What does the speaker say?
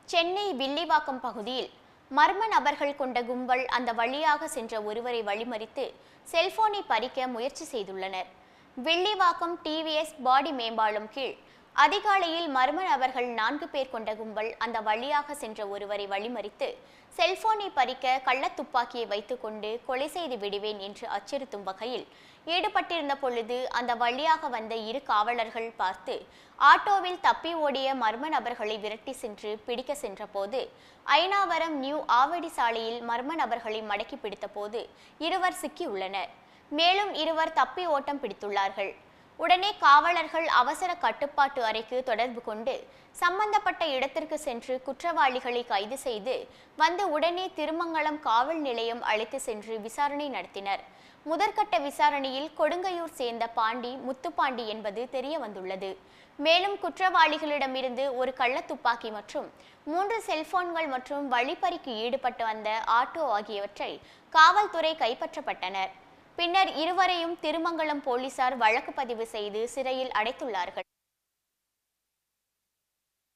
சென்னை வில்லிவாக்கம் பகுதியில் மர்ம நபர்கள் கொண்ட கும்பல் அந்த வழியாக சென்ற ஒருவரை வழிமறித்து செல்போனை பறிக்க முயற்சி செய்துள்ளனர் வில்லிவாக்கம் டிவிஎஸ் பாடி மேம்பாலம் கீழ் அதிகாலையில் மர்ம நபர்கள் நான்கு பேர் கொண்ட கும்பல் அந்த வழியாக சென்ற ஒருவரை வழிமறித்து செல்போனை பறிக்க கள்ளத்துப்பாக்கியை வைத்துக்கொண்டு கொலை செய்து விடுவேன் என்று அச்சுறுத்தும் வகையில் ஈடுபட்டிருந்த பொழுது அந்த வழியாக வந்த இரு காவலர்கள் பார்த்து ஆட்டோவில் தப்பி ஓடிய மர்ம நபர்களை விரட்டி சென்று பிடிக்க சென்றபோது ஐனாவரம் நியூ ஆவடி சாலையில் மர்ம நபர்களை மடக்கி பிடித்தபோது இருவர் சிக்கியுள்ளனர் மேலும் இருவர் தப்பி ஓட்டம் பிடித்துள்ளார்கள் உடனே காவலர்கள் அவசர கட்டுப்பாட்டு அறைக்கு தொடர்பு கொண்டு சம்பந்தப்பட்ட இடத்திற்கு சென்று குற்றவாளிகளை கைது செய்து வந்து உடனே திருமங்கலம் காவல் நிலையம் அழைத்து சென்று விசாரணை நடத்தினர் முதற்கட்ட விசாரணையில் கொடுங்கையூர் சேர்ந்த பாண்டி முத்துப்பாண்டி என்பது தெரிய வந்துள்ளது மேலும் குற்றவாளிகளிடமிருந்து ஒரு கள்ளத்துப்பாக்கி மற்றும் மூன்று செல்போன்கள் மற்றும் வழிப்பறிக்கு ஈடுபட்டு வந்த ஆட்டோ ஆகியவற்றை காவல்துறை கைப்பற்றப்பட்டனர் பின்னர் இருவரையும் திருமங்கலம் போலீசார் வழக்கு பதிவு செய்து சிறையில் அடைத்துள்ளார்கள்